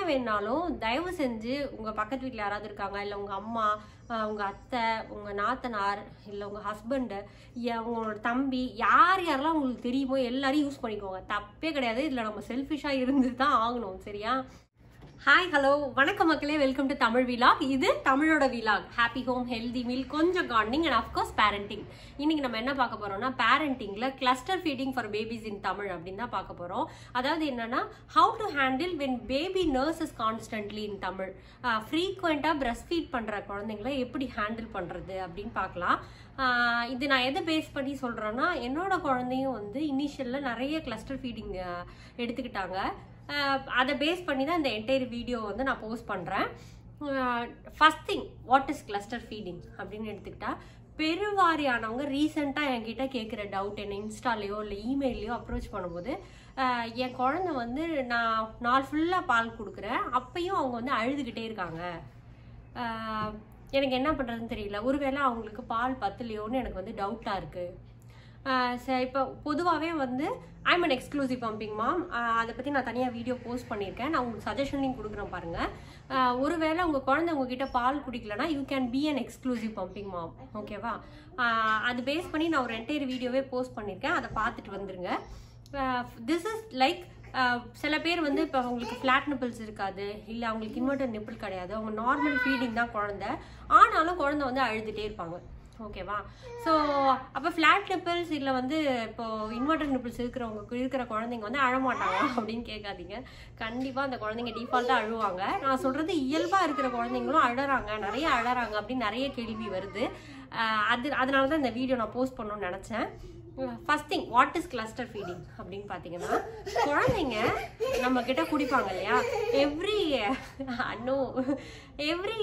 வேணாலும் தயவு செஞ்சு உங்கள் பக்கத்து வீட்டில் யாராவது இருக்காங்க இல்லை உங்கள் அம்மா ஆஹ் உங்க அத்தை உங்க நாத்தனார் இல்லை உங்க ஹஸ்பண்டு உங்களோட தம்பி யார் யாரெல்லாம் உங்களுக்கு தெரியுமோ எல்லாரையும் யூஸ் பண்ணிக்கோங்க தப்பே கிடையாது இதில் நம்ம செல்ஃபிஷாக இருந்து தான் ஆகணும் சரியா ஹாய் ஹலோ வணக்கம் மக்களே வெல்கம் டு தமிழ் விலாக் இது தமிழோட vlog happy home healthy meal கொஞ்சம் கார்டனிங் அண்ட் அஃப்கோர்ஸ் பேரண்டிங் இன்னைக்கு நம்ம என்ன பார்க்க போறோம்னா பேரண்டிங்ல cluster feeding for babies in Tamil அப்படின்னு தான் பார்க்க போறோம் அதாவது என்னன்னா how to handle when baby nurses constantly in Tamil ஃப்ரீக்வெண்ட்டாக பிரஸ்ட் ஃபீட் பண்ணுற குழந்தைங்கள எப்படி ஹேண்டில் பண்ணுறது அப்படின்னு பார்க்கலாம் ஆஹ் இது நான் எதை பேஸ் பண்ணி சொல்கிறேன்னா என்னோட குழந்தையும் வந்து இனிஷியலில் நிறைய கிளஸ்டர் ஃபீடிங் எடுத்துக்கிட்டாங்க ஆஹ் அதை பேஸ் பண்ணி தான் இந்த என்டையர் வீடியோ வந்து நான் போஸ்ட் பண்ணுறேன் first thing what is cluster feeding அப்படின்னு எடுத்துக்கிட்டா பெருவாரியானவங்க ரீசெண்டாக என்கிட்ட கேட்குற டவுட் என்ன இன்ஸ்டாலேயோ இல்லை இமெயிலையோ அப்ரோச் பண்ணும்போது ஆஹ் என் குழந்தை வந்து நான் நாள் ஃபுல்லாக பால் கொடுக்குறேன் அப்பயும் அவங்க வந்து அழுதுகிட்டே இருக்காங்க ஆஹ் எனக்கு என்ன பண்ணுறதுன்னு தெரியல ஒருவேளை அவங்களுக்கு பால் பத்தலையோன்னு எனக்கு வந்து டவுட்டாக இருக்குது சரி இப்போ பொதுவாகவே வந்து I'm an exclusive pumping mom அதை பற்றி நான் தனியாக வீடியோ போஸ்ட் பண்ணியிருக்கேன் நான் உங்களுக்கு சஜஷனையும் கொடுக்குறேன் பாருங்கள் ஒருவேளை உங்கள் குழந்தை உங்ககிட்ட பால் குடிக்கலனா you can be an exclusive pumping mom ஓகேவா அது பேஸ் பண்ணி நான் ஒரு என்டையர் வீடியோவே போஸ்ட் பண்ணியிருக்கேன் அதை பார்த்துட்டு வந்துருங்க திஸ் இஸ் லைக் சில பேர் வந்து இப்போ அவங்களுக்கு ஃப்ளாட் நிப்பிள்ஸ் இருக்காது இல்லை அவங்களுக்கு இன்வெர்டர் நிப்பிள் கிடையாது அவங்க நார்மல் ஃபீடிங் தான் குழந்தை ஆனாலும் குழந்தை வந்து அழுதுகிட்டே இருப்பாங்க ஓகேவா ஸோ அப்போ ஃப்ளாட் நிப்பிள்ஸ் இல்லை வந்து இப்போ இன்வெர்டர் நிப்பிள்ஸ் இருக்கிறவங்க இருக்கிற குழந்தைங்க வந்து அழமாட்டாங்க அப்படின்னு கேட்காதீங்க கண்டிப்பாக அந்த குழந்தைங்க டிஃபால்ட்டாக அழுவாங்க நான் சொல்கிறது இயல்பாக இருக்கிற குழந்தைங்களும் அழறாங்க நிறைய அழறாங்க அப்படின்னு நிறைய கேள்வி வருது அஹ் அது அதனால தான் இந்த வீடியோ நான் போஸ்ட் பண்ணணும்னு நினச்சேன் first thing what is cluster feeding அப்படின்னு பார்த்தீங்கன்னா குழந்தைங்க நம்ம கிட்ட குடிப்பாங்க இல்லையா எவ்ரி நோ எவ்ரி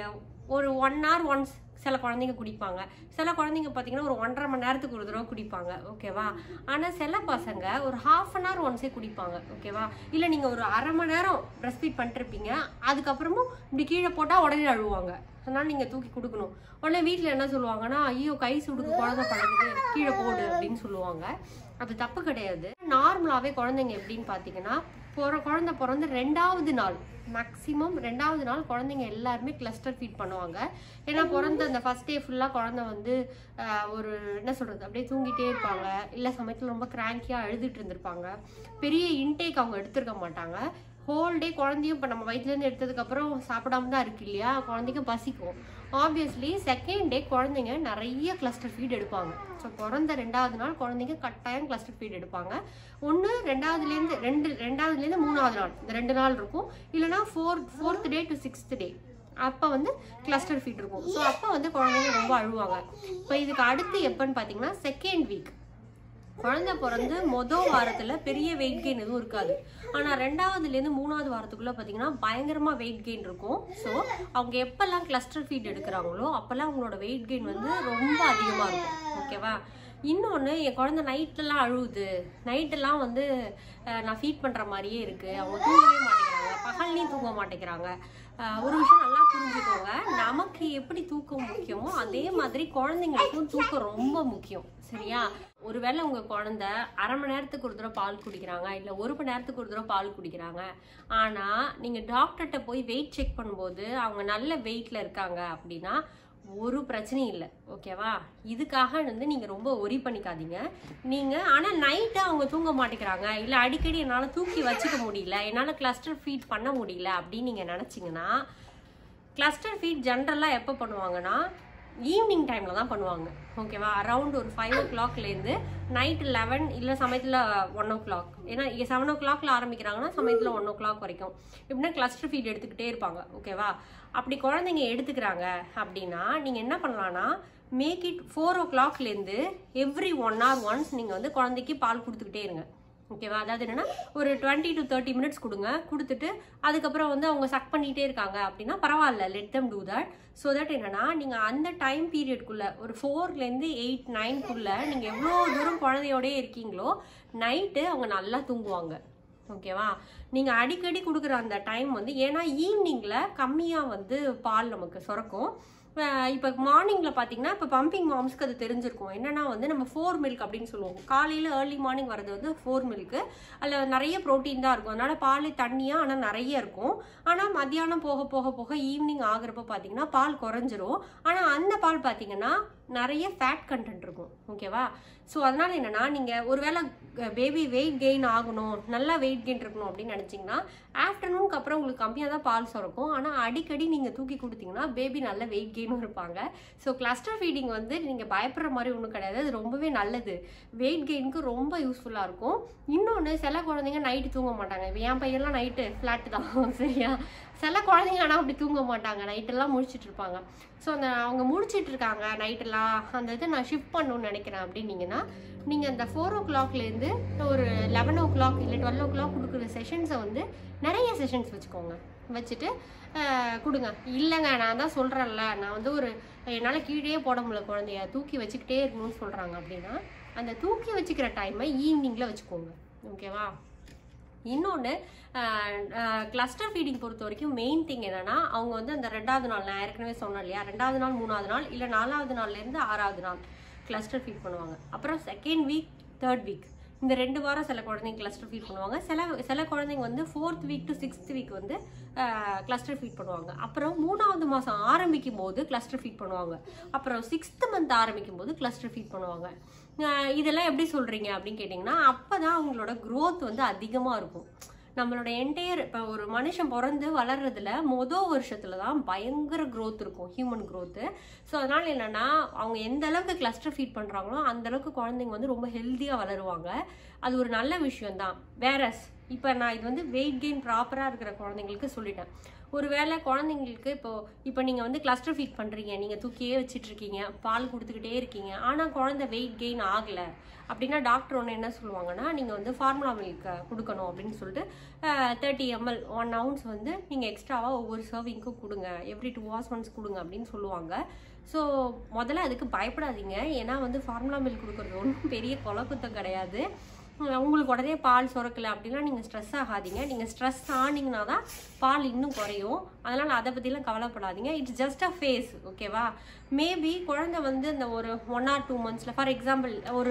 ஒரு ஒன் hour ஒன்ஸ் சில குழந்தைங்க குடிப்பாங்க சில குழந்தைங்க பார்த்தீங்கன்னா ஒரு ஒன்றரை மணி நேரத்துக்கு ஒரு தடவை குடிப்பாங்க ஓகேவா ஆனால் சில பசங்க ஒரு ஹாஃப் அன் ஹவர் ஒன்ஸே குடிப்பாங்க ஓகேவா இல்லை நீங்கள் ஒரு அரை மணி நேரம் ப்ரெஸ் ஃபீட் பண்ணிருப்பீங்க அதுக்கப்புறமும் இப்படி கீழே போட்டால் உடனே அழுவாங்க அதனால நீங்கள் தூக்கி கொடுக்கணும் உடனே வீட்டில் என்ன சொல்லுவாங்கன்னா ஐயோ கை சுடுக்கு குழந்தை பழகுது கீழே போடு அப்படின்னு சொல்லுவாங்க அது தப்பு கிடையாது நார்மலாகவே குழந்தைங்க எப்படின்னு பார்த்தீங்கன்னா பிற குழந்தை பிறந்து ரெண்டாவது நாள் மேக்ஸிமம் ரெண்டாவது நாள் குழந்தைங்க எல்லாருமே கிளஸ்டர் ஃபீட் பண்ணுவாங்க ஏன்னா பிறந்த அந்த ஃபர்ஸ்ட் டே ஃபுல்லாக குழந்தை வந்து ஆஹ், ஒரு என்ன சொல்கிறது அப்படியே தூங்கிட்டே இருப்பாங்க இல்லை சமயத்தில் ரொம்ப கிராங்கியாக அழுதுட்டு இருந்திருப்பாங்க பெரிய இன்டேக் அவங்க எடுத்திருக்க மாட்டாங்க ஹோல் டே குழந்தையும் இப்போ நம்ம வயிற்றுலேருந்து எடுத்ததுக்கப்புறம் சாப்பிடாம தான் இருக்கு இல்லையா குழந்தைக்கும் பசிக்கும் ஆப்வியஸ்லி செகண்ட் டே குழந்தைங்க நிறைய கிளஸ்டர் ஃபீட் எடுப்பாங்க ஸோ பிறந்த ரெண்டாவது நாள் குழந்தைங்க கட்டாயம் கிளஸ்டர் ஃபீட் எடுப்பாங்க ஒன்று ரெண்டாவதுலேருந்து ரெண்டு ரெண்டாவதுலேருந்து மூணாவது நாள் இந்த ரெண்டு நாள் இருக்கும் இல்லைனா four fourth day to sixth day அப்போ வந்து கிளஸ்டர் ஃபீட் இருக்கும் ஸோ அப்போ வந்து குழந்தைங்க ரொம்ப அழுவாங்க இப்போ இதுக்கு அடுத்து எப்போன்னு பார்த்தீங்கன்னா செகண்ட் வீக் குழந்தை பிறந்து மொதல் வாரத்தில் பெரிய வெயிட் கெயின் எதுவும் இருக்காது ஆனால் ரெண்டாவதுலேருந்து மூணாவது வாரத்துக்குள்ளே பார்த்தீங்கன்னா பயங்கரமாக வெயிட் கெயின் இருக்கும் ஸோ அவங்க எப்போல்லாம் கிளஸ்டர் ஃபீட் எடுக்கிறாங்களோ அப்போல்லாம் அவங்களோட வெயிட் கெயின் வந்து ரொம்ப அதிகமாக இருக்கும் ஓகேவா இன்னொன்று என் குழந்தை நைட்லலாம் அழுவுது நைட்டெல்லாம் வந்து அஹ், நான் ஃபீட் பண்ணுற மாதிரியே இருக்குது அவங்க தூங்கவே மாட்டேங்கிறாங்க பகல்லையும் தூங்க மாட்டேங்கிறாங்க அஹ், ஒரு விஷயம் நல்லா புரிஞ்சுக்கோங்க நமக்கு எப்படி தூக்கம் முக்கியமோ அதே மாதிரி குழந்தைங்களுக்கும் தூக்கம் ரொம்ப முக்கியம் சரியா ஒருவேளை உங்க குழந்தை அரை மணி நேரத்துக்கு ஒரு தடவை பால் குடிக்கிறாங்க இல்ல ஒரு மணி நேரத்துக்கு ஒரு தடவை பால் குடிக்கிறாங்க ஆனா நீங்க டாக்டர்கிட்ட போய் வெயிட் செக் பண்ணும்போது அவங்க நல்ல வெயிட்ல இருக்காங்க அப்படின்னா ஒரு பிரச்சனையும் இல்லை ஓகேவா இதுக்காக வந்து நீங்க ரொம்ப ஒரி பண்ணிக்காதீங்க நீங்க ஆனா நைட்டு அவங்க தூங்க மாட்டேங்கிறாங்க இல்ல அடிக்கடி என்னால தூக்கி வச்சுக்க முடியல என்னால கிளஸ்டர் ஃபீட் பண்ண முடியல அப்படின்னு நீங்க நினைச்சீங்கன்னா கிளஸ்டர் ஃபீட் ஜென்ரலாக எப்போ பண்ணுவாங்கன்னா ஈவினிங் டைமில் தான் பண்ணுவாங்க ஓகேவா அரவுண்ட் ஒரு ஃபைவ் ஓ கிளாக்லேருந்து நைட் லெவன் இல்லை சமயத்தில் ஒன் ஓ கிளாக் ஏன்னா இங்கே செவன் ஓ கிளாக்ல ஆரம்பிக்கிறாங்கன்னா சமயத்தில் ஒன் ஓ கிளாக் வரைக்கும் இப்படின்னா கிளஸ்டர் ஃபீட் எடுத்துக்கிட்டே இருப்பாங்க ஓகேவா அப்படி குழந்தைங்க எடுத்துக்கிறாங்க அப்படின்னா நீங்கள் என்ன பண்ணலான்னா மேக் இட் ஃபோர் ஓ கிளாக்லேருந்து எவ்ரி ஒன் hour ஒன்ஸ் நீங்கள் வந்து குழந்தைக்கு பால் கொடுத்துக்கிட்டே இருங்க ஓகேவா அதாவது என்னன்னா ஒரு டுவெண்ட்டி டு தேர்ட்டி மினிட்ஸ் கொடுங்க கொடுத்துட்டு அதுக்கப்புறம் வந்து அவங்க சக் பண்ணிட்டே இருக்காங்க அப்படின்னா பரவாயில்ல let them do that so that என்னன்னா நீங்கள் அந்த டைம் பீரியட்குள்ள ஒரு ஃபோர்லேருந்து எயிட் நைன்குள்ள நீங்கள் எவ்வளோ தூரம் குழந்தையோடயே இருக்கீங்களோ நைட்டு அவங்க நல்லா தூங்குவாங்க ஓகேவா நீங்கள் அடிக்கடி கொடுக்குற அந்த டைம் வந்து ஏன்னா ஈவினிங்கில் கம்மியாக வந்து பால் நமக்கு சுரக்கும் இப்போ மார்னிங்கில் பார்த்தீங்கன்னா இப்போ பம்பிங் மாம்ஸ்க்கு அது தெரிஞ்சிருக்கும் என்னன்னா வந்து நம்ம ஃபோர் மில்க் அப்படின்னு சொல்லுவோம் காலையில் ஏர்லி மார்னிங் வரது வந்து ஃபோர் மில்க்கு அதில் நிறைய ப்ரோட்டீன் தான் இருக்கும் அதனால பால் தண்ணியாக ஆனால் நிறைய இருக்கும் ஆனால் மத்தியானம் போக போக போக ஈவினிங் ஆகுறப்ப பார்த்தீங்கன்னா பால் குறைஞ்சிரும் ஆனால் அந்த பால் பார்த்தீங்கன்னா நிறைய ஃபேட் கண்டென்ட் இருக்கும் ஓகேவா ஸோ அதனால என்னன்னா நீங்கள் ஒருவேளை பேபி வெயிட் கெயின் ஆகணும் நல்லா வெயிட் கெயின் இருக்கணும் அப்படின்னு நினச்சிங்கன்னா ஆஃப்டர்நூனுக்கு அப்புறம் உங்களுக்கு கம்மியாக தான் பால் சுரக்கும் ஆனால் அடிக்கடி நீங்கள் தூக்கி கொடுத்தீங்கன்னா பேபி நல்ல வெயிட் கெயினும் இருப்பாங்க ஸோ கிளஸ்டர் ஃபீடிங் வந்து நீங்கள் பயப்படுற மாதிரி ஒன்றும் கிடையாது அது ரொம்பவே நல்லது வெயிட் கெயினுக்கு ரொம்ப யூஸ்ஃபுல்லாக இருக்கும் இன்னொன்று சில குழந்தைங்க நைட்டு தூங்க மாட்டாங்க இப்போ என் பையன்லாம் நைட்டு ஃப்ளாட்டு தான் சரியா சில குழந்தைங்க ஆனால் அப்படி தூங்க மாட்டாங்க நைட்டெல்லாம் முழிச்சிட்டு இருப்பாங்க ஸோ அந்த அவங்க முடிச்சிட்டு இருக்காங்க நைட்டெல்லாம் அந்த இதை நான் ஷிஃப்ட் பண்ணணும்னு நினைக்கிறேன் அப்படின்னீங்கன்னா நீங்கள் அந்த ஃபோர் ஓ கிளாக்லேருந்து ஒரு லெவன் ஓ கிளாக் இல்லை டுவெல் ஓ கிளாக் கொடுக்குற செஷன்ஸை வந்து நிறைய செஷன்ஸ் வச்சுக்கோங்க வச்சுட்டு ஆஹ், கொடுங்க இல்லைங்க நான் தான் சொல்கிறேன்ல நான் வந்து ஒரு என்னால் கீழே போட முடியல குழந்தைய தூக்கி வச்சுக்கிட்டே இருக்கணும்னு சொல்கிறாங்க அப்படின்னா அந்த தூக்கி வச்சுக்கிற டைமை ஈவினிங்கில் வச்சுக்கோங்க ஓகேவா இன்னொன்று கிளஸ்டர் ஃபீடிங் பொறுத்த வரைக்கும் மெயின் திங் என்னன்னா அவங்க வந்து அந்த ரெண்டாவது நாள் நான் ஏற்கனவே சொன்னேன் இல்லையா ரெண்டாவது நாள் மூணாவது நாள் இல்லை நாலாவது நாள்லேருந்து ஆறாவது நாள் கிளஸ்டர் ஃபீட் பண்ணுவாங்க அப்புறம் செகண்ட் வீக் தேர்ட் வீக் இந்த ரெண்டு வாரம் சில குழந்தைங்க கிளஸ்டர் ஃபீட் பண்ணுவாங்க சில சில குழந்தைங்க வந்து fourth week to sixth week வந்து கிளஸ்டர் ஃபீட் பண்ணுவாங்க அப்புறம் மூணாவது மாதம் ஆரம்பிக்கும் போது கிளஸ்டர் ஃபீட் பண்ணுவாங்க அப்புறம் சிக்ஸ்த் மந்த் ஆரம்பிக்கும் போது கிளஸ்டர் ஃபீட் பண்ணுவாங்க ஆஹ் இதெல்லாம் எப்படி சொல்கிறீங்க அப்படின்னு கேட்டிங்கன்னா அப்போ தான் அவங்களோட growth வந்து அதிகமாக இருக்கும் நம்மளோட என்டையர் இப்போ ஒரு மனுஷன் பிறந்து வளர்றதுல மொதல் வருஷத்துல தான் பயங்கர growth இருக்கும் ஹியூமன் growth ஸோ அதனால என்னன்னா அவங்க எந்த அளவுக்கு கிளஸ்டர் ஃபீட் பண்றாங்களோ அந்த அளவுக்கு குழந்தைங்க வந்து ரொம்ப ஹெல்த்தியாக வளருவாங்க அது ஒரு நல்ல விஷயம் தான் வேறஸ் இப்போ நான் இது வந்து வெயிட் கெயின் ப்ராப்பராக இருக்கிற குழந்தைங்களுக்கு சொல்லிட்டேன் ஒருவேளை குழந்தைங்களுக்கு இப்போ இப்போ நீங்கள் வந்து கிளஸ்டர் ஃபீட் பண்ணுறீங்க நீங்கள் தூக்கியே வச்சிட்டு இருக்கீங்க பால் கொடுத்துக்கிட்டே இருக்கீங்க ஆனால் குழந்தை வெயிட் கெயின் ஆகலை அப்படின்னா டாக்டர் ஒன்று என்ன சொல்லுவாங்கன்னா நீங்கள் வந்து ஃபார்முலா மில்க் கொடுக்கணும் அப்படின்னு சொல்லிட்டு தேர்ட்டி எம்எல் ஒன் ounce வந்து நீங்கள் எக்ஸ்ட்ராவாக ஒவ்வொரு சர்விங்க்கும் கொடுங்க எவ்ரி டூ ஹவர்ஸ் ஒன்ஸ் கொடுங்க அப்படின்னு சொல்லுவாங்க ஸோ முதல்ல அதுக்கு பயப்படாதீங்க ஏன்னா வந்து ஃபார்முலா மில்க் கொடுக்குறது ஒன்றும் பெரிய குழப்பத்தம் கிடையாது உம், உங்களுக்கு உடனே பால் சுரக்கல அப்படின்னா நீங்கள் ஸ்ட்ரெஸ் ஆகாதீங்க நீங்கள் ஸ்ட்ரெஸ் ஆனீங்கன்னா தான் பால் இன்னும் குறையும் அதனால் அதை பற்றிலாம் கவலைப்படாதீங்க இட்ஸ் ஜஸ்ட் அ ஃபேஸ் ஓகேவா மேபி குழந்தை வந்து இந்த ஒரு ஒன் ஆர் டூ மந்த்ஸில் ஃபார் எக்ஸாம்பிள் ஒரு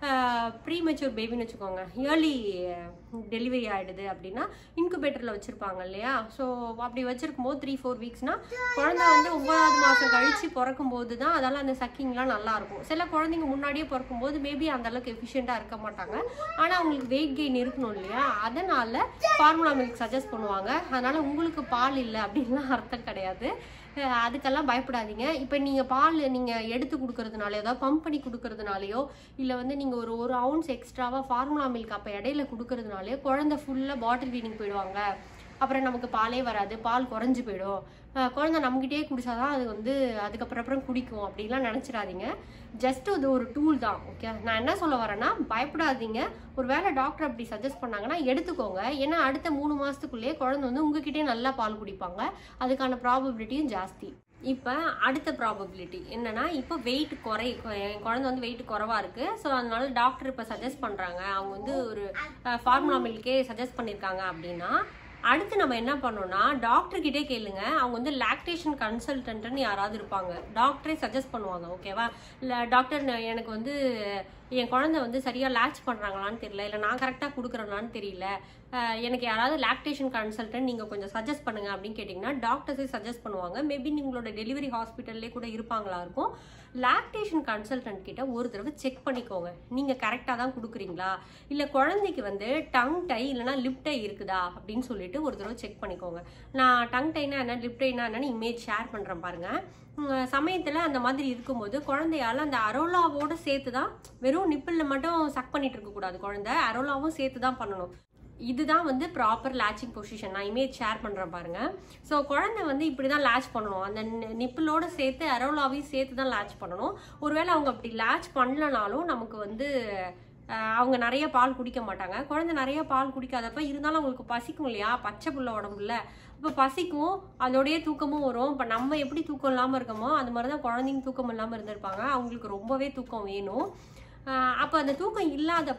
ப்ரீ மெச்சூர் பேபின்னு வச்சுக்கோங்க இயர்லி டெலிவரி ஆகிடுது அப்படின்னா இன்குபேட்டரில் வச்சுருப்பாங்க இல்லையா ஸோ அப்படி வச்சிருக்கும் போது த்ரீ ஃபோர் வீக்ஸ்னால் குழந்தை வந்து ஒன்பதாவது மாதம் கழித்து பிறக்கும் போது தான் அதெல்லாம் அந்த சக்கிங்லாம் நல்லா இருக்கும் சில குழந்தைங்க முன்னாடியே பிறக்கும் போது மேபி அந்த அளவுக்கு எஃபிஷியண்ட்டாக இருக்க மாட்டாங்க ஆனால் அவங்களுக்கு வெயிட் கெயின் இருக்கணும் இல்லையா அதனால ஃபார்முலா மில்க் சஜஸ்ட் பண்ணுவாங்க அதனால உங்களுக்கு பால் இல்லை அப்படின்லாம் அர்த்தம் கிடையாது அஹ் அதுக்கெல்லாம் பயப்படாதீங்க இப்போ நீங்கள் பால் நீங்கள் எடுத்து கொடுக்கறதுனால ஏதாவது பம்ப் பண்ணி கொடுக்கறதுனாலையோ இல்லை வந்து நீங்கள் ஒரு ஒரு அவுன்ஸ் எக்ஸ்ட்ராவாக ஃபார்முலா மில்க் அப்போ இடையில கொடுக்கறதுனாலே குழந்தை ஃபுல்லாக பாட்டில் ஃபீடிங் போயிடுவாங்க அப்புறம் நமக்கு பாலே வராது பால் குறைஞ்சு போயிடும் அஹ் குழந்தை நம்மகிட்டயே குடிச்சாதான் அது வந்து அதுக்கப்புறம் அப்புறம் குடிக்கும் அப்படிலாம் நினச்சிடாதீங்க ஜஸ்ட் இது ஒரு டூல் தான் ஓகே நான் என்ன சொல்ல வரேன்னா பயப்படாதீங்க ஒரு வேளை டாக்டர் அப்படி சஜஸ்ட் பண்ணாங்கன்னா எடுத்துக்கோங்க ஏன்னா அடுத்த மூணு மாதத்துக்குள்ளேயே குழந்தை வந்து உங்ககிட்டயே நல்லா பால் குடிப்பாங்க அதுக்கான ப்ராபபிலிட்டியும் ஜாஸ்தி இப்போ அடுத்த ப்ராபபிலிட்டி என்னன்னா இப்போ வெயிட் குறை என் குழந்தை வந்து வெயிட் குறைவா இருக்கு ஸோ அதனால டாக்டர் இப்போ சஜஸ்ட் பண்றாங்க அவங்க வந்து ஒரு ஃபார்முலா மில்கே சஜஸ்ட் பண்ணியிருக்காங்க அப்படின்னா அடுத்து நம்ம என்ன பண்ணோம்னா டாக்டர் கிட்டே கேளுங்க அவங்க வந்து லாக்டேஷன் கன்சல்டன்ட்னு யாராவது இருப்பாங்க டாக்டரே சஜஸ்ட் பண்ணுவாங்க ஓகேவா இல்லை டாக்டர் நான் எனக்கு வந்து என் குழந்தை வந்து சரியாக லேட்ச் பண்ணுறாங்களான்னு தெரியல இல்லை நான் கரெக்டாக கொடுக்குறேனான்னு தெரியல அஹ் எனக்கு யாராவது லாக்டேஷன் கன்சல்டன்ட் நீங்கள் கொஞ்சம் சஜஸ்ட் பண்ணுங்க அப்படின்னு கேட்டிங்கன்னா டாக்டர்ஸே சஜஸ்ட் பண்ணுவாங்க மேபி உங்களோட டெலிவரி ஹாஸ்பிட்டல்லே கூட இருப்பாங்களா இருக்கும் லாக்டேஷன் கன்சல்டன்ட் கிட்ட ஒரு தடவை செக் பண்ணிக்கோங்க நீங்கள் கரெக்டாக தான் கொடுக்குறீங்களா இல்லை குழந்தைக்கு வந்து டங் டை இல்லைனா லிப் டை இருக்குதா அப்படின்னு சொல்லிட்டு ஒரு தடவை செக் பண்ணிக்கோங்க நான் டங் டைனா என்ன லிப் டைனா என்னன்னு இமேஜ் ஷேர் பண்ணுறேன் பாருங்க உம், சமயத்துல அந்த மாதிரி இருக்கும்போது குழந்தையால அந்த அரோலாவோட சேர்த்து தான் வெறும் நிப்பிளில் மட்டும் சக் பண்ணிட்டு இருக்க கூடாது குழந்தை அரோலாவும் சேர்த்து தான் பண்ணணும் இதுதான் வந்து ப்ராப்பர் லேச்சிங் பொசிஷன் நான் இமேஜ் ஷேர் பண்ணுறேன் பாருங்க ஸோ குழந்தை வந்து இப்படி தான் லேட்ச் பண்ணணும் அந்த நிப்பிளோட சேர்த்து அரோலாவையும் சேர்த்து தான் லேட்ச் பண்ணணும் ஒருவேளை அவங்க அப்படி லேட்ச் பண்ணலனாலும் நமக்கு வந்து அஹ், அவங்க நிறைய பால் குடிக்க மாட்டாங்க குழந்தை நிறைய பால் குடிக்காதப்ப இருந்தாலும் அவங்களுக்கு பசிக்கும் இல்லையா பச்சை புள்ள உடம்புல இப்போ பசிக்கும் அதோடய தூக்கமும் வரும் இப்போ நம்ம எப்படி தூக்கம் இல்லாமல் இருக்கோமோ அது மாதிரி தான் குழந்தைங்க தூக்கம் இல்லாமல் இருந்திருப்பாங்க அவங்களுக்கு ரொம்பவே தூக்கம் வேணும் அப்போ அந்த தூக்கம் இல்லாதப்ப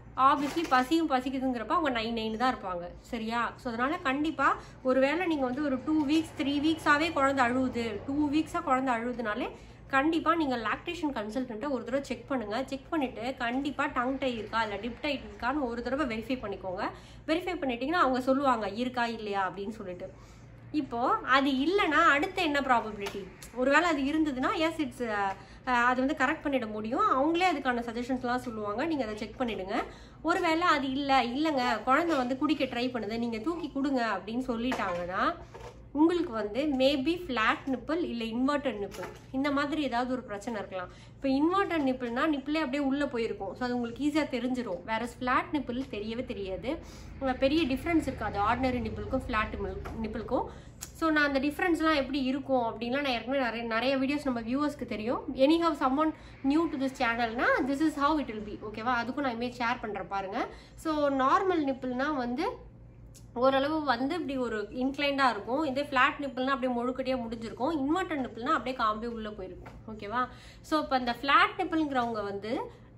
ஆப்வியஸ்லி பசியும் பசிக்குதுங்கிறப்ப அவங்க நைன் நைன் தான் இருப்பாங்க சரியா ஸோ அதனால கண்டிப்பாக ஒருவேளை நீங்கள் வந்து ஒரு டூ வீக்ஸ் த்ரீ வீக்ஸாகவே குழந்தை அழுவுது டூ வீக்ஸாக குழந்தை அழுவுதுனாலே கண்டிப்பாக நீங்கள் லாக்டேஷன் கன்சல்டண்ட்டை ஒரு தடவை செக் பண்ணுங்கள் செக் பண்ணிவிட்டு கண்டிப்பாக டங் டை இருக்கா இல்லை டிப் டை இருக்கான்னு ஒரு தடவை வெரிஃபை பண்ணிக்கோங்க வெரிஃபை பண்ணிட்டீங்கன்னா அவங்க சொல்லுவாங்க இருக்கா இல்லையா அப்படின்னு சொல்லிட்டு இப்போ அது இல்லைன்னா அடுத்து என்ன ப்ராபபிலிட்டி ஒருவேளை அது இருந்ததுன்னா எஸ் இட்ஸ் அது வந்து கரெக்ட் பண்ணிட முடியும் அவங்களே அதுக்கான சஜஷன்ஸ்லாம் சொல்லுவாங்க நீங்கள் அதை செக் பண்ணிடுங்க ஒருவேளை அது இல்லை இல்லைங்க குழந்தை வந்து குடிக்க ட்ரை பண்ணுது நீங்கள் தூக்கி கொடுங்க அப்படின்னு சொல்லிட்டாங்கன்னா உங்களுக்கு வந்து மேபி ஃப்ளாட் நிப்பிள் இல்லை இன்வெர்டட் நிப்பிள் இந்த மாதிரி ஏதாவது ஒரு பிரச்சனை இருக்கலாம் இப்போ இன்வெர்டட் நிப்பிள்னா நிப்பிளே அப்படியே உள்ளே போயிருக்கும் ஸோ அது உங்களுக்கு ஈஸியாக தெரிஞ்சிடும் வேற ஃப்ளாட் நிப்பிள் தெரியவே தெரியாது உங்க பெரிய டிஃப்ரென்ஸ் இருக்காது ஆர்டினரி நிப்பிளுக்கும் ஃப்ளாட் நிப்பிளுக்கும் ஸோ நான் அந்த டிஃப்ரென்ஸ்லாம் எப்படி இருக்கும் அப்படின்லாம் நான் ஏற்கனவே நிறைய நிறைய வீடியோஸ் நம்ம வியூவர்ஸ்க்கு தெரியும் anyhow someone new to this சேனல்னா this is how it will be ஓகேவா அதுக்கும் நான் இமேஜ் ஷேர் பண்ணுறேன் பாருங்க ஸோ நார்மல் நிப்பிள்னா வந்து ஓரளவு வந்து இப்படி ஒரு இன்க்ளைண்டாக இருக்கும் இதே ஃப்ளாட் நிப்பிள்னா அப்படியே முழுக்கடியாக முடிஞ்சிருக்கும் இன்வெர்டர் நிப்பிள்னா அப்படியே காம்பே உள்ளே போயிருக்கும் ஓகேவா ஸோ இப்போ இந்த ஃப்ளாட் நிப்பிள்ங்கிறவங்க வந்து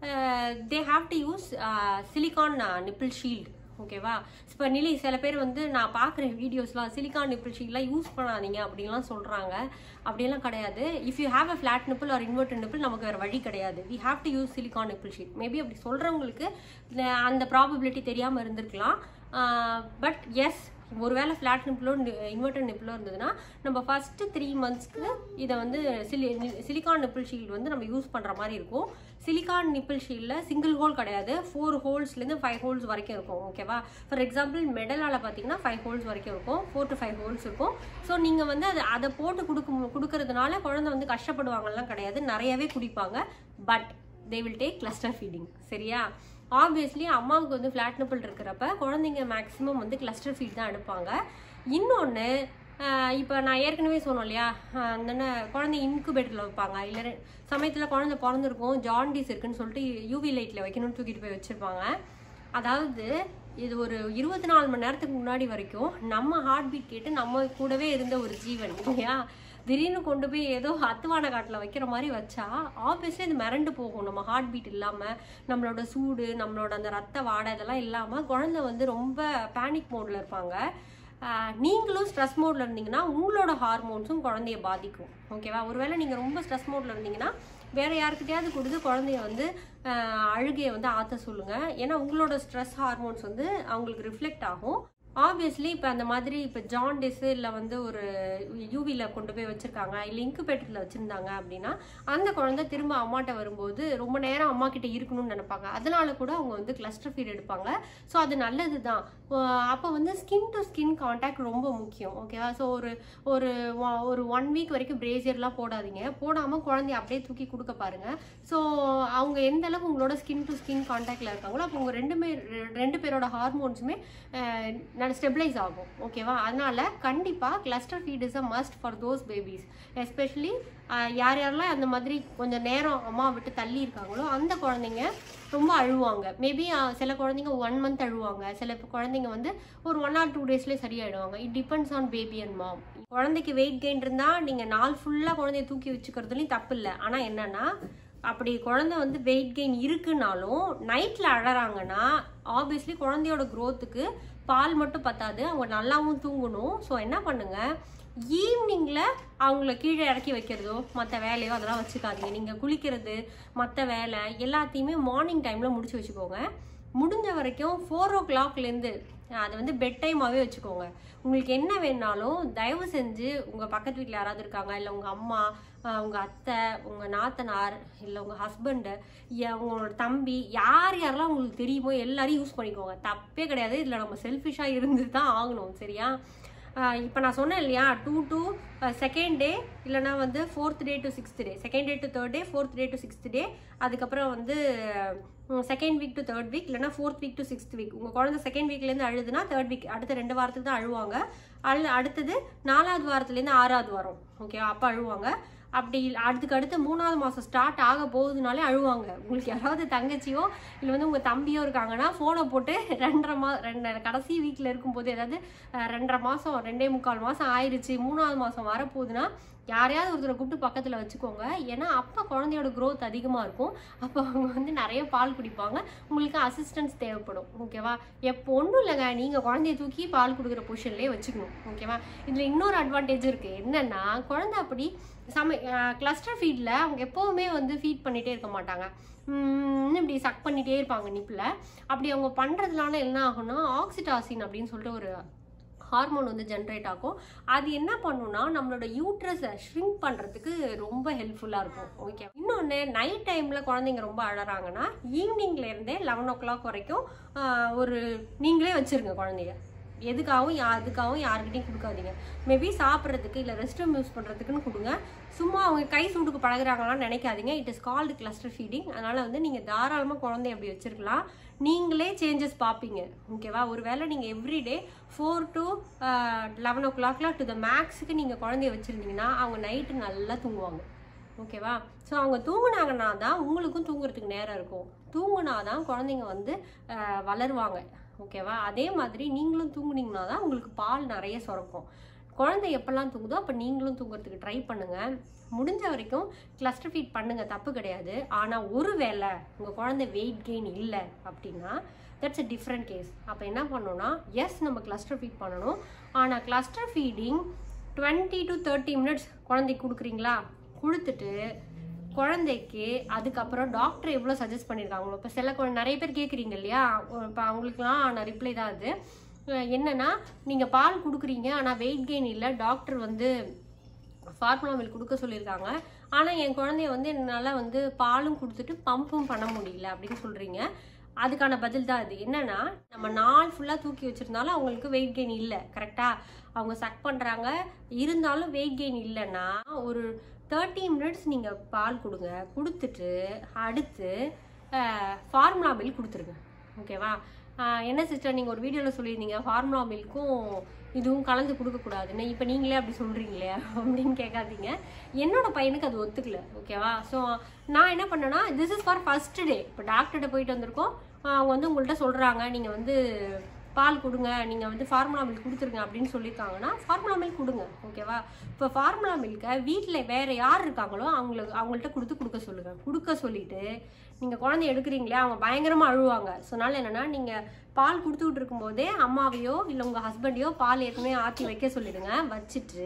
they have to use silicone nipple shield ஓகேவா இப்போ நிலி சில பேர் வந்து நான் பார்க்குற வீடியோஸ்லாம் சிலிகான் நிப்பிள் ஷீட்லாம் யூஸ் பண்ணாதீங்க அப்படின்லாம் சொல்கிறாங்க அப்படியெல்லாம் கிடையாது if you have a flat nipple or inverter nipple நமக்கு வேறு வழி கிடையாது we have to use silicone nipple sheet maybe அப்படி சொல்கிறவங்களுக்கு அந்த ப்ராபபிலிட்டி தெரியாமல் இருந்திருக்கலாம் பட் எஸ் ஒருவேளை ஃப்ளாட் நிப்பிளோ இன்வெர்டர் நிப்பிளோ இருந்ததுன்னா நம்ம ஃபஸ்ட்டு த்ரீ மந்த்ஸ்க்கு இதை வந்து சிலி சிலிகான் நிப்பிள் ஷீல்டு வந்து நம்ம யூஸ் பண்ணுற மாதிரி இருக்கும் சிலிகான் நிப்பிள் ஷீல்டில் சிங்கிள் ஹோல் கிடையாது ஃபோர் ஹோல்ஸ்லேருந்து ஃபைவ் ஹோல்ஸ் வரைக்கும் இருக்கும் ஓகேவா ஃபார் எக்ஸாம்பிள் மெடலால் பார்த்தீங்கன்னா ஃபைவ் ஹோல்ஸ் வரைக்கும் இருக்கும் ஃபோர் டு ஃபைவ் ஹோல்ஸ் இருக்கும் ஸோ நீங்கள் வந்து அதை அதை போட்டு கொடுக்கும் கொடுக்கறதுனால குழந்தை வந்து கஷ்டப்படுவாங்கலாம் கிடையாது நிறையவே குடிப்பாங்க but they will take cluster feeding சரியா ஆப்வியஸ்லி அம்மாவுக்கு வந்து ஃப்ளாட் நிப்பிள் இருக்கிறப்ப குழந்தைங்க மேக்ஸிமம் வந்து கிளஸ்டர் ஃபீட் தான் எடுப்பாங்க இன்னொன்று இப்போ நான் ஏற்கனவே சொன்னோம் இல்லையா அந்த குழந்தை இன்குபேட்டரில் வைப்பாங்க இல்லை சமயத்தில் குழந்தை பிறந்திருக்கும் ஜாண்டிஸ் இருக்குன்னு சொல்லிட்டு யூவி லைட்டில் வைக்கணும்னு தூக்கிட்டு போய் வச்சுருப்பாங்க அதாவது இது ஒரு இருபத்தி நாலு மணி நேரத்துக்கு முன்னாடி வரைக்கும் நம்ம ஹார்ட் பீட் கேட்டு நம்ம கூடவே இருந்த ஒரு ஜீவன் இல்லையா திடீர்னு கொண்டு போய் ஏதோ அத்துவான காட்டில் வைக்கிற மாதிரி வச்சா ஆப்வியஸ்லி இது மிரண்டு போகும் நம்ம ஹார்ட் பீட் இல்லாமல் நம்மளோட சூடு நம்மளோட அந்த ரத்த வாடை இதெல்லாம் இல்லாமல் குழந்தை வந்து ரொம்ப பேனிக் மோடில் இருப்பாங்க நீங்களும் ஸ்ட்ரெஸ் மோடில் இருந்தீங்கன்னா உங்களோட ஹார்மோன்ஸும் குழந்தைய பாதிக்கும் ஓகேவா ஒருவேளை நீங்கள் ரொம்ப ஸ்ட்ரெஸ் மோடில் இருந்தீங்கன்னா வேற யாருக்கிட்டையாவது கொடுத்து குழந்தைய வந்து அழுகையை வந்து ஆற்ற சொல்லுங்கள் ஏன்னா உங்களோட ஸ்ட்ரெஸ் ஹார்மோன்ஸ் வந்து அவங்களுக்கு ரிஃப்ளெக்ட் ஆகும் ஆப்வியஸ்லி இப்போ அந்த மாதிரி இப்போ ஜாண்டிஸு இல்லை வந்து ஒரு யூவியில் கொண்டு போய் வச்சுருக்காங்க இல்லை இன்குபேட்டரில் வச்சுருந்தாங்க அப்படின்னா அந்த குழந்தை திரும்ப அம்மாட்ட வரும்போது ரொம்ப நேரம் அம்மா கிட்ட இருக்கணும்னு நினைப்பாங்க அதனால கூட அவங்க வந்து கிளஸ்டர் ஃபீட் எடுப்பாங்க ஸோ அது நல்லது தான் அப்போ வந்து ஸ்கின் டு ஸ்கின் கான்டாக்ட் ரொம்ப முக்கியம் ஓகேவா ஸோ ஒரு ஒரு ஒரு ஒன் வீக் வரைக்கும் பிரேசியர்லாம் போடாதீங்க போடாமல் குழந்தைய அப்படியே தூக்கி கொடுக்க பாருங்க ஸோ அவங்க எந்த அளவுக்கு உங்களோட ஸ்கின் டு ஸ்கின் கான்டாக்டில் இருக்காங்களோ அப்போ உங்கள் ரெண்டுமே ரெண்டு பேரோட ஹார்மோன்ஸுமே நல்ல ஸ்டெபிளைஸ் ஆகும் ஓகேவா அதனால கண்டிப்பாக cluster feed is a must for those babies especially யார் யாரெல்லாம் அந்த மாதிரி கொஞ்சம் நேரம் அம்மா விட்டு தள்ளி இருக்காங்களோ அந்த குழந்தைங்க ரொம்ப அழுவாங்க மேபி சில குழந்தைங்க ஒன் மந்த் அழுவாங்க சில குழந்தைங்க வந்து ஒரு ஒன் ஆர் டூ டேஸ்லேயே சரியாயிடுவாங்க it depends on baby and mom குழந்தைக்கு வெயிட் கெயின் இருந்தால் நீங்கள் நாள் ஃபுல்லாக குழந்தைய தூக்கி வச்சுக்கிறதுலையும் தப்பு இல்லை ஆனால் என்னன்னா அப்படி குழந்தை வந்து வெயிட் கெயின் இருக்குனாலும் நைட்டில் அழறாங்கன்னா ஆப்வியஸ்லி குழந்தையோட க்ரோத்துக்கு பால் மட்டும் பத்தாது அவங்க நல்லாவும் தூங்கணும் ஸோ என்ன பண்ணுங்க ஈவினிங்கில் அவங்கள கீழே இறக்கி வைக்கிறதோ மற்ற வேலையோ அதெல்லாம் வச்சுக்காதீங்க நீங்கள் குளிக்கிறது மற்ற வேலை எல்லாத்தையுமே மார்னிங் டைமில் முடிச்சு வச்சுக்கோங்க முடிஞ்ச வரைக்கும் ஃபோர் ஓ கிளாக்லேருந்து அதை வந்து பெட் டைமாகவே வச்சுக்கோங்க உங்களுக்கு என்ன வேணாலும் தயவு செஞ்சு உங்கள் பக்கத்து வீட்டில் யாராவது இருக்காங்க இல்லை உங்கள் அம்மா உங்கள் அத்தை உங்கள் நாத்தனார் இல்லை உங்கள் ஹஸ்பண்டு உங்களோட தம்பி யார் யாரெல்லாம் உங்களுக்கு தெரியுமோ எல்லாரையும் யூஸ் பண்ணிக்கோங்க தப்பே கிடையாது இதில் நம்ம செல்ஃபிஷாக இருந்து தான் ஆகணும் சரியா இப்போ நான் சொன்னேன் இல்லையா டூ டு செகண்ட் டே இல்லைனா வந்து fourth day to sixth day second day to third day fourth day to sixth day அதுக்கப்புறம் வந்து second week to third week இல்லைனா fourth week to sixth week உங்கள் குழந்தை செகண்ட் வீக்லேருந்து அழுதுனா தேர்ட் வீக் அடுத்த ரெண்டு வாரத்துக்கு தான் அழுவாங்க அழு அடுத்தது நாலாவது வாரத்துலேருந்து ஆறாவது வாரம் ஓகே அப்போ அழுவாங்க அப்படி அடுத்துக்கு அடுத்து மூணாவது மாதம் ஸ்டார்ட் ஆக போகுதுனாலே அழுவாங்க உங்களுக்கு யாராவது தங்கச்சியோ இல்லை வந்து உங்கள் தம்பியோ இருக்காங்கன்னா ஃபோனை போட்டு ரெண்டரை மா ரெண்டு கடைசி வீட்டில் இருக்கும்போது ஏதாவது அஹ், ரெண்டரை மாதம் ரெண்டே முக்கால் மாதம் ஆயிடுச்சு மூணாவது மாதம் வரப்போகுதுன்னா யாரையாவது ஒருத்தரை கூப்பிட்டு பக்கத்தில் வச்சுக்கோங்க ஏன்னா அப்போ குழந்தையோட growth அதிகமாக இருக்கும் அப்போ அவங்க வந்து நிறைய பால் குடிப்பாங்க உங்களுக்கு அசிஸ்டன்ஸ் தேவைப்படும் ஓகேவா எப்போ ஒன்றும் இல்லைங்க நீங்கள் குழந்தைய தூக்கி பால் கொடுக்குற பொசிஷன்லேயே வச்சுக்கணும் ஓகேவா இதில் இன்னொரு அட்வான்டேஜ் இருக்குது என்னென்னா குழந்தை அப்படி சமை கிளஸ்டர் ஃபீடில் அவங்க எப்போவுமே வந்து ஃபீட் பண்ணிகிட்டே இருக்க மாட்டாங்க உம், இப்படி சக் பண்ணிகிட்டே இருப்பாங்க நிப்பில் அப்படி அவங்க பண்ணுறதுனால என்ன ஆகும்னா ஆக்சிடாசின் அப்படின்னு சொல்லிட்டு ஒரு ஹார்மோன் வந்து ஜென்ரேட் ஆகும் அது என்ன பண்ணுன்னா நம்மளோட யூட்ரஸை ஷ்ரிங்க் பண்ணுறதுக்கு ரொம்ப ஹெல்ப்ஃபுல்லாக இருக்கும் ஓகே இன்னொன்று நைட் டைமில் குழந்தைங்க ரொம்ப அழறாங்கன்னா ஈவினிங்லேருந்தே லெவன் ஓ கிளாக் வரைக்கும் ஆஹ், ஒரு நீங்களே வச்சுருங்க குழந்தைய எதுக்காகவும் யா அதுக்காகவும் யாருக்கிட்டையும் கொடுக்காதீங்க மேபி சாப்பிட்றதுக்கு இல்லை ரெஸ்ட் ரூம் யூஸ் பண்ணுறதுக்குன்னு கொடுங்க சும்மா அவங்க கை சூடுக்கு பழகுறாங்களான்னு நினைக்காதீங்க it is called cluster feeding அதனால் வந்து நீங்கள் தாராளமாக குழந்தைய அப்படி வச்சிருக்கலாம் நீங்களே சேஞ்சஸ் பார்ப்பீங்க ஓகேவா ஒருவேளை நீங்கள் எவ்ரிடே ஃபோர் டு லெவன் ஓ கிளாக்ல டு த மேக்ஸுக்கு நீங்கள் குழந்தைய வச்சுருந்தீங்கன்னா அவங்க நைட்டு நல்லா தூங்குவாங்க ஓகேவா ஸோ அவங்க தூங்குனாங்கன்னா தான் உங்களுக்கும் தூங்குறதுக்கு நேரம் இருக்கும் தூங்குனா தான் குழந்தைங்க வந்து ஆஹ், வளருவாங்க ஓகேவா அதே மாதிரி நீங்களும் தூங்குனீங்கன்னா தான் உங்களுக்கு பால் நிறைய சுரக்கும் குழந்தை எப்பெல்லாம் தூங்குதோ அப்போ நீங்களும் தூங்குறதுக்கு ட்ரை பண்ணுங்க முடிஞ்ச வரைக்கும் கிளஸ்டர் ஃபீட் பண்ணுங்க தப்பு கிடையாது ஆனால் ஒருவேளை உங்கள் குழந்தை வெயிட் கெயின் இல்லை அப்படின்னா தட்ஸ் a டிஃப்ரெண்ட் கேஸ் அப்போ என்ன பண்ணணும்னா எஸ் நம்ம கிளஸ்டர் ஃபீட் பண்ணணும் ஆனால் cluster feeding twenty to thirty minutes குழந்தைக்கு கொடுக்குறீங்களா கொடுத்துட்டு குழந்தைக்கு அதுக்கப்புறம் டாக்டர் எவ்வளோ சஜஸ்ட் பண்ணியிருக்காங்களோ இப்போ சில குழந்தை நிறைய பேர் கேட்குறீங்க இல்லையா இப்போ அவங்களுக்குலாம் நான் ரிப்ளை தான் அது அஹ் என்னன்னா நீங்கள் பால் கொடுக்குறீங்க ஆனால் வெயிட் கெயின் இல்லை டாக்டர் வந்து ஃபார்முலா மில்க் கொடுக்க சொல்லியிருக்காங்க ஆனால் என் குழந்தைய வந்து என்னால் வந்து பாலும் கொடுத்துட்டு பம்பும் பண்ண முடியல அப்படின்னு சொல்கிறீங்க அதுக்கான பதில் தான் இது என்னன்னா நம்ம நாள் ஃபுல்லாக தூக்கி வச்சிருந்தாலும் அவங்களுக்கு வெயிட் கெயின் இல்லை கரெக்டாக அவங்க சக் பண்ணுறாங்க இருந்தாலும் வெயிட் கெயின் இல்லைன்னா ஒரு தேர்ட்டி மினிட்ஸ் நீங்கள் பால் கொடுங்க கொடுத்துட்டு அடுத்து ஃபார்முலா மில்க் கொடுத்துருங்க ஓகேவா ஆஹ் என்ன சிஸ்டர் நீங்கள் ஒரு வீடியோவில் சொல்லியிருந்தீங்க ஃபார்முலா மில்க்கும் இதுவும் கலந்து கொடுக்கக்கூடாதுன்னு இப்போ நீங்களே அப்படி சொல்கிறீங்களே அப்படின்னு கேட்காதீங்க என்னோட பையனுக்கு அது ஒத்துக்கல ஓகேவா ஸோ நான் என்ன பண்ணேன்னா this is for first day இப்போ டாக்டர்கிட்ட போயிட்டு வந்திருக்கோம் ஆஹ் அவங்க வந்து உங்கள்கிட்ட சொல்கிறாங்க நீங்கள் வந்து பால் கொடுங்க நீங்கள் வந்து ஃபார்முலா மில்க் கொடுத்துருங்க அப்படின்னு சொல்லியிருக்காங்கன்னா ஃபார்முலா மில்க் கொடுங்க ஓகேவா இப்போ ஃபார்முலா மில்க்கை வீட்டில் வேறு யார் இருக்காங்களோ அவங்களுக்கு அவங்கள்ட்ட கொடுத்து கொடுக்க சொல்லுங்கள் கொடுக்க சொல்லிட்டு நீங்கள் குழந்தை எடுக்கிறீங்களே அவங்க பயங்கரமாக அழுவாங்க ஸோ அதனால என்னென்னா நீங்கள் பால் கொடுத்துக்கிட்டு இருக்கும்போதே அம்மாவையோ இல்லை உங்கள் ஹஸ்பண்டையோ பால் ஏற்கனவே ஆற்றி வைக்க சொல்லிடுங்க வச்சுட்டு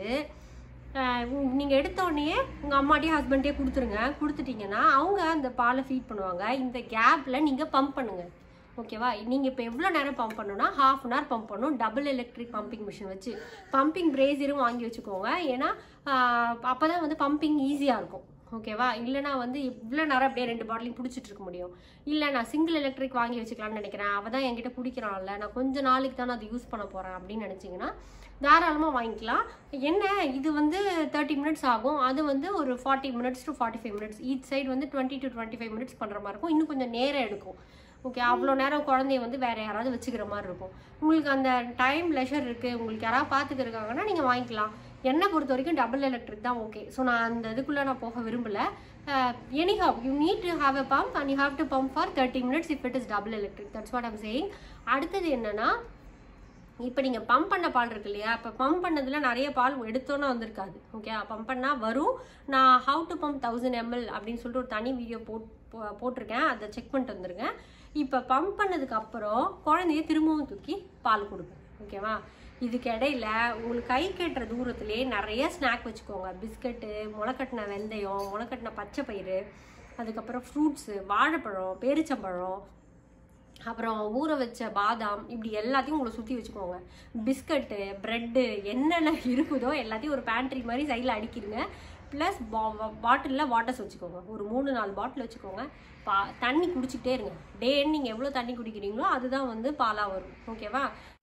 நீங்கள் எடுத்த உடனே உங்கள் அம்மாட்டையும் ஹஸ்பண்டையும் கொடுத்துருங்க கொடுத்துட்டீங்கன்னா அவங்க அந்த பாலை ஃபீட் பண்ணுவாங்க இந்த கேப்பில் நீங்கள் பம்ப் பண்ணுங்கள் ஓகேவா நீங்கள் இப்போ எவ்வளோ நேரம் பம்ப் பண்ணணும்னா ஹாஃப் அன் ஹவர் பம்ப் பண்ணணும் டபுள் எலக்ட்ரிக் பம்பிங் மிஷின் வச்சு பம்பிங் பிரேசரும் வாங்கி வச்சுக்கோங்க ஏன்னா அப்போ தான் வந்து பம்பிங் ஈஸியாக இருக்கும் ஓகேவா இல்லைனா வந்து இவ்வளோ நேரம் அப்படியே ரெண்டு பாட்டிலையும் பிடிச்சிட்டு இருக்க முடியும் இல்லை நான் சிங்கிள் எலக்ட்ரிக் வாங்கி வச்சுக்கலாம்னு நினைக்கிறேன் அவள் தான் என்கிட்ட குடிக்கிறான்ல நான் கொஞ்ச நாளைக்கு தான் நான் அதை யூஸ் பண்ண போகிறேன் அப்படின்னு நினச்சிங்கன்னா தாராளமாக வாங்கிக்கலாம் என்ன இது வந்து தேர்ட்டி மினிட்ஸ் ஆகும் அது வந்து ஒரு forty minutes to forty five minutes each side வந்து twenty to twenty five minutes பண்ணுற மாதிரி இருக்கும் இன்னும் கொஞ்சம் நேரம் எடுக்கும் ஓகே அவ்வளோ நேரம் குழந்தைய வந்து வேற யாராவது வச்சுக்கிற மாதிரி இருக்கும் உங்களுக்கு அந்த டைம் லெஷர் இருக்குது உங்களுக்கு யாராவது பார்த்துக்க இருக்காங்கன்னா நீங்கள் வாங்கிக்கலாம் என்னை பொறுத்த வரைக்கும் டபுள் எலக்ட்ரிக் தான் ஓகே ஸோ நான் அந்த இதுக்குள்ளே நான் போக விரும்பல anyhow you need to have a pump and you have to pump for thirty minutes if it is double electric that's what I'm saying அடுத்தது என்னன்னா இப்போ நீங்கள் பம்ப் பண்ண பால் இருக்கு இல்லையா இப்போ பம்ப் பண்ணதில் நிறைய பால் எடுத்தோன்னே வந்திருக்காது ஓகே பம்ப் பண்ணால் வரும் நான் how to pump thousand ml அப்படின்னு சொல்லிட்டு ஒரு தனி வீடியோ போட் போ- போட்டிருக்கேன் அதை செக் பண்ணிட்டு வந்துருங்க இப்போ பம்ப் பண்ணதுக்கு அப்புறம் குழந்தைய திரும்பவும் தூக்கி பால் கொடுங்க ஓகேவா இதுக்கு இடையில உங்களுக்கு கை கட்டுற தூரத்துலேயே நிறைய ஸ்நாக் வச்சுக்கோங்க பிஸ்கட்டு முளைக்கட்டின வெந்தயம் முளைக்கட்டின பச்சை பயிறு அதுக்கப்புறம் ஃப்ரூட்ஸு வாழைப்பழம் பேரிச்சம்பழம் அப்புறம் ஊற வச்ச பாதாம் இப்படி எல்லாத்தையும் உங்களை சுற்றி வச்சுக்கோங்க பிஸ்கட்டு ப்ரெட்டு என்னென்ன இருக்குதோ எல்லாத்தையும் ஒரு பேண்ட்ரி மாதிரி சைடில் அடிக்கிடுங்க ப்ளஸ் பாட்டிலில் வாட்டர்ஸ் வச்சுக்கோங்க ஒரு மூணு நாலு பாட்டில் வச்சுக்கோங்க பா தண்ணி குடிச்சிக்கிட்டே இருங்க டே நீங்கள் எவ்வளோ தண்ணி குடிக்கிறீங்களோ அதுதான் வந்து பாலாக வரும் ஓகேவா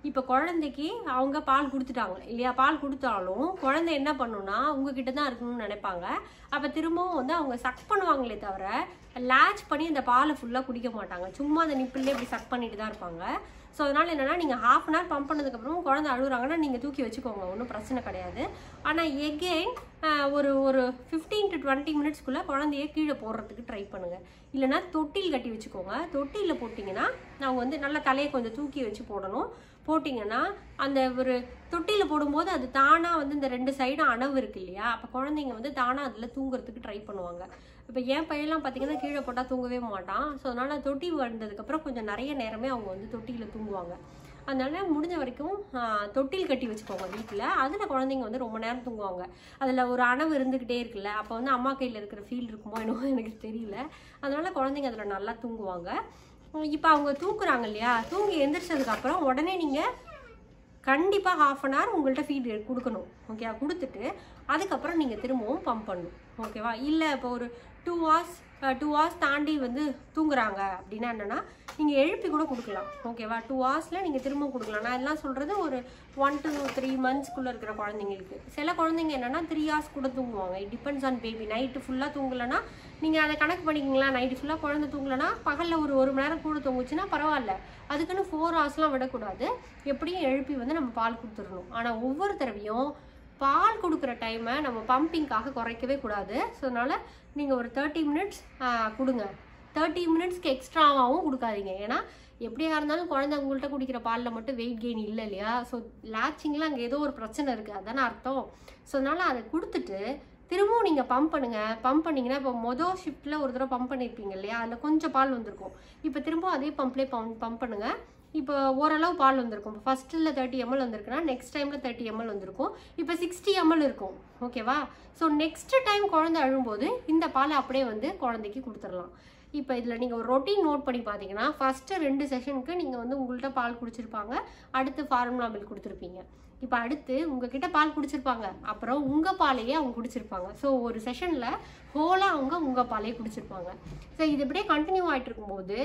இப்போ குழந்தைக்கு அவங்க பால் கொடுத்துட்டாங்க இல்லையா பால் கொடுத்தாலும் குழந்தை என்ன பண்ணுன்னா உங்ககிட்ட தான் இருக்கணும்னு நினைப்பாங்க அப்போ திரும்பவும் வந்து அவங்க சக் பண்ணுவாங்களே தவிர லேட்ச் பண்ணி அந்த பாலை ஃபுல்லாக குடிக்க மாட்டாங்க சும்மா அந்த நிப்பிள்லே இப்படி சக் பண்ணிட்டு தான் இருப்பாங்க ஸோ அதனால் என்னென்னா நீங்கள் ஹாஃப் அன் ஹவர் பம்ப் பண்ணதுக்கப்புறம் குழந்தை அழுகுறாங்கன்னா நீங்கள் தூக்கி வச்சுக்கோங்க ஒன்றும் பிரச்சனை கிடையாது ஆனால் எகெயின் ஒரு ஒரு ஃபிஃப்டீன் டு டுவெண்ட்டி மினிட்ஸ்க்குள்ளே குழந்தைய கீழே போடுறதுக்கு ட்ரை பண்ணுங்கள் இல்லைன்னா தொட்டில் கட்டி வச்சுக்கோங்க தொட்டிலில் போட்டிங்கன்னா அவங்க வந்து நல்லா தலையை கொஞ்சம் தூக்கி வச்சு போடணும் போட்டிங்கன்னா அந்த ஒரு தொட்டியில் போடும்போது அது தானாக வந்து இந்த ரெண்டு சைடும் அணவு இருக்கு இல்லையா அப்போ குழந்தைங்க வந்து தானாக அதில் தூங்குறதுக்கு ட்ரை பண்ணுவாங்க இப்போ என் பையன்லாம் பார்த்தீங்கன்னா கீழே போட்டால் தூங்கவே மாட்டான் ஸோ அதனால் தொட்டி வந்ததுக்கப்புறம் கொஞ்சம் நிறைய நேரமே அவங்க வந்து தொட்டியில் தூங்குவாங்க அதனால முடிஞ்ச வரைக்கும் ஆஹ், தொட்டில் கட்டி வச்சுக்கோங்க வீட்டில் அதில் குழந்தைங்க வந்து ரொம்ப நேரம் தூங்குவாங்க அதில் ஒரு அணவு இருந்துக்கிட்டே இருக்குல்ல அப்போ வந்து அம்மா கையில் இருக்கிற ஃபீல் இருக்குமோ என்னவோ எனக்கு தெரியல அதனால குழந்தைங்க அதில் நல்லா தூங்குவாங்க இப்போ அவங்க தூக்குறாங்க இல்லையா தூங்கி எந்திரிச்சதுக்கு அப்புறம் உடனே நீங்கள் கண்டிப்பாக ஹாஃப் அன் ஹவர் உங்கள்கிட்ட ஃபீட் கொடுக்கணும் ஓகேவா கொடுத்துட்டு அதுக்கப்புறம் நீங்கள் திரும்பவும் பம்ப் பண்ணணும் ஓகேவா இல்லை இப்போ ஒரு டூ ஹவர்ஸ் டூ ஹவர்ஸ் தாண்டி வந்து தூங்குறாங்க அப்படின்னா என்னென்னா நீங்கள் எழுப்பி கூட கொடுக்கலாம் ஓகேவா டூ ஹவர்ஸில் நீங்கள் திரும்பவும் கொடுக்கலாம் நான் எல்லாம் சொல்கிறது ஒரு ஒன் to த்ரீ மந்த்ஸ்க்குள்ளே இருக்கிற குழந்தைங்களுக்கு சில குழந்தைங்க என்னென்னா த்ரீ ஹவர்ஸ் கூட தூங்குவாங்க it depends on baby night ஃபுல்லாக தூங்கலைன்னா நீங்கள் அதை கணக்கு பண்ணிக்கிங்களா நைட்டு ஃபுல்லாக குழந்தை தூங்கலைன்னா பகலில் ஒரு ஒரு மணி நேரம் கூட தூங்குச்சுன்னா பரவாயில்ல அதுக்குன்னு ஃபோர் ஹவர்ஸ்லாம் விடக்கூடாது எப்படியும் எழுப்பி வந்து நம்ம பால் கொடுத்துடணும் ஆனால் ஒவ்வொரு தடவையும் பால் கொடுக்குற டைமை நம்ம பம்பிங்காக குறைக்கவே கூடாது ஸோ அதனால் நீங்கள் ஒரு தேர்ட்டி மினிட்ஸ் கொடுங்க தேர்ட்டி மினிட்ஸ்க்கு எக்ஸ்ட்ராவாகவும் கொடுக்காதீங்க ஏன்னா எப்படியா இருந்தாலும் குழந்தை உங்கள்கிட்ட குடிக்கிற பாலில் மட்டும் வெயிட் கெயின் இல்லை இல்லையா ஸோ லேச்சிங்கில் அங்கே ஏதோ ஒரு பிரச்சனை இருக்குது அதானே அர்த்தம் ஸோ அதனால் அதை கொடுத்துட்டு திரும்பவும் நீங்கள் பம்ப் பண்ணுங்க பம்ப் பண்ணீங்கன்னா இப்போ மொதல் ஷிஃப்ட்டில் ஒரு தடவை பம்ப் பண்ணியிருப்பீங்க இல்லையா அதில் கொஞ்சம் பால் வந்திருக்கும் இப்போ திரும்பவும் அதே பம்ப்லேயே பம்ப் பம்ப் பண்ணுங்க இப்போ ஓரளவு பால் வந்திருக்கும் இப்போ ஃபஸ்ட்டில் தேர்ட்டி எம்எல் வந்திருக்குன்னா நெக்ஸ்ட் டைமில் தேர்ட்டி எம்எல் வந்திருக்கும் இப்போ சிக்ஸ்டி எம்எல் இருக்கும் ஓகேவா ஸோ நெக்ஸ்ட் டைம் குழந்தை அழும்போது இந்த பாலை அப்படியே வந்து குழந்தைக்கு கொடுத்துடலாம் இப்போ இதில் நீங்கள் ஒரு ரொட்டீன் நோட் பண்ணி பார்த்தீங்கன்னா ஃபஸ்ட்டு ரெண்டு செஷனுக்கு நீங்கள் வந்து உங்கள்கிட்ட பால் குடிச்சிருப்பாங்க அடுத்து ஃபார்முலா மில்க் கொடுத்துருப்பீங்க இப்போ அடுத்து உங்ககிட்ட பால் குடிச்சிருப்பாங்க அப்புறம் உங்கள் பாலையே அவங்க குடிச்சிருப்பாங்க ஸோ ஒரு செஷனில் ஹோலாக அவங்க உங்கள் பாலையே குடிச்சிருப்பாங்க ஸோ இது இப்படியே கண்டினியூ ஆகிட்டு இருக்கும்போது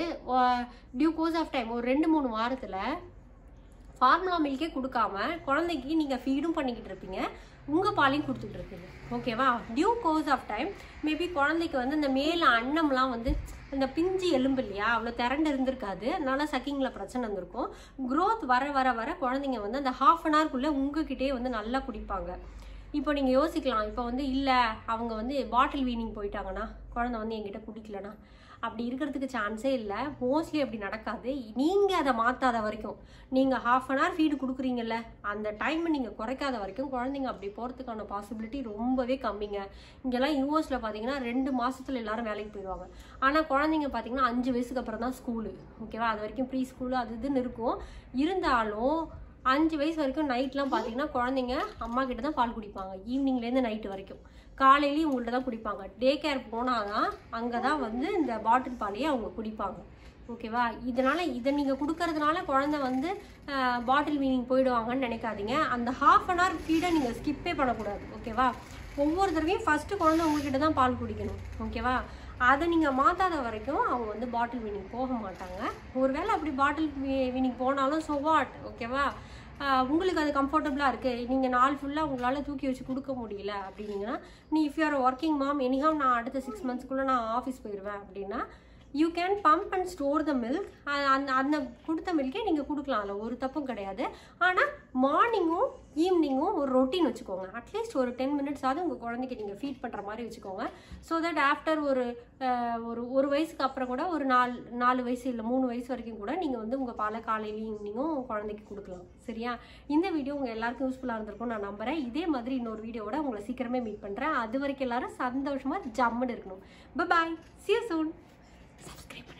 டியூ கோர்ஸ் ஆஃப் டைம் ஒரு ரெண்டு மூணு வாரத்தில் ஃபார்முலா மில்கே கொடுக்காம குழந்தைக்கு நீங்கள் ஃபீடும் பண்ணிக்கிட்டு இருப்பீங்க உங்கள் பாலையும் கொடுத்துட்டு இருப்பீங்க ஓகேவா due course of time maybe குழந்தைக்கு வந்து இந்த மேல அன்னம்லாம் வந்து இந்த பிஞ்சு எலும்பு இல்லையா அவ்வளோ திரண்டு இருந்திருக்காது அதனால சக்கிங்கில் பிரச்சனை வந்திருக்கும் growth வர வர வர குழந்தைங்க வந்து அந்த ஹாஃப் அன் ஹவர்க்குள்ளே உங்ககிட்டயே வந்து நல்லா குடிப்பாங்க இப்போ நீங்கள் யோசிக்கலாம் இப்போ வந்து இல்லை அவங்க வந்து பாட்டில் வீனிங் போயிட்டாங்கன்னா குழந்தை வந்து என்கிட்ட குடிக்கலனா அப்படி இருக்கிறதுக்கு சான்ஸே இல்லை மோஸ்ட்லி அப்படி நடக்காது நீங்கள் அதை மாற்றாத வரைக்கும் நீங்கள் ஹாஃப் அன் ஹவர் ஃபீடு கொடுக்குறீங்கல்ல அந்த டைமை நீங்கள் குறைக்காத வரைக்கும் குழந்தைங்க அப்படி போகிறதுக்கான பாசிபிலிட்டி ரொம்பவே கம்மிங்க இங்கெல்லாம் யூஎஸில் பார்த்தீங்கன்னா ரெண்டு மாசத்துல எல்லாரும் வேலைக்கு போயிடுவாங்க ஆனால் குழந்தைங்க பார்த்தீங்கன்னா அஞ்சு வயசுக்கு அப்புறம் தான் ஸ்கூலு ஓகேவா அது வரைக்கும் ப்ரீ ஸ்கூலு அது இதுன்னு இருக்கும் இருந்தாலும் அஞ்சு வயசு வரைக்கும் நைட்லாம் பார்த்தீங்கன்னா குழந்தைங்க அம்மா கிட்ட தான் பால் குடிப்பாங்க ஈவினிங்லேருந்து நைட்டு வரைக்கும் காலையிலையும் உங்கள்கிட்ட தான் குடிப்பாங்க டே கேர் போனால் தான் அங்கே தான் வந்து இந்த பாட்டில் பாலையே அவங்க குடிப்பாங்க ஓகேவா இதனால இதை நீங்கள் கொடுக்கறதுனால குழந்தை வந்து பாட்டில் வீனிங் போயிடுவாங்கன்னு நினைக்காதீங்க அந்த ஹாஃப் அன் ஹவர் ஃபீடை நீங்கள் ஸ்கிப்பே பண்ணக்கூடாது ஓகேவா ஒவ்வொரு தடவையும் ஃபஸ்ட்டு குழந்தை உங்ககிட்ட தான் பால் குடிக்கணும் ஓகேவா அதை நீங்கள் மாற்றாத வரைக்கும் அவங்க வந்து பாட்டில் வீனிங் போக மாட்டாங்க ஒருவேளை அப்படி பாட்டில் வீனிங் போனாலும் ஸோ வாட் ஓகேவா ஆஹ் உங்களுக்கு அது கம்ஃபர்டபுளாக இருக்குது நீங்கள் நாள் ஃபுல்லாக உங்களால் தூக்கி வச்சு கொடுக்க முடியல அப்படின்னீங்கன்னா நீ if you're working mom anyhow நான் அடுத்த சிக்ஸ் மந்த்ஸ்க்குள்ளே நான் ஆஃபீஸ் போயிடுவேன் அப்படின்னா you can pump and store the milk அந்த அந்த கொடுத்த மில்கே நீங்கள் கொடுக்கலாம் அதில் ஒரு தப்பும் கிடையாது ஆனால் மார்னிங்கும் ஈவினிங்கும் ஒரு ரொட்டீன் வச்சுக்கோங்க அட்லீஸ்ட் ஒரு டென் மினிட்ஸாவது உங்கள் குழந்தைக்கு நீங்கள் ஃபீட் பண்ணுற மாதிரி வச்சுக்கோங்க ஸோ தட் ஆஃப்டர் ஒரு அஹ், ஒரு ஒரு வயசுக்கு அப்புறம் கூட ஒரு நாலு நாலு வயசு இல்லை மூணு வயசு வரைக்கும் கூட நீங்கள் வந்து உங்கள் பாலை காலையிலையும் ஈவினிங்கும் குழந்தைக்கு கொடுக்கலாம் சரியா இந்த வீடியோ உங்கள் எல்லாருக்கும் யூஸ்ஃபுல்லாக இருந்திருக்கும் நான் நம்புறேன் இதே மாதிரி இன்னொரு வீடியோவோட உங்களை சீக்கிரமே மீட் பண்ணுறேன் அது வரைக்கும் எல்லாரும் சந்தோஷமாக ஜம்முன்னு இருக்கணும் bye see you soon subscribe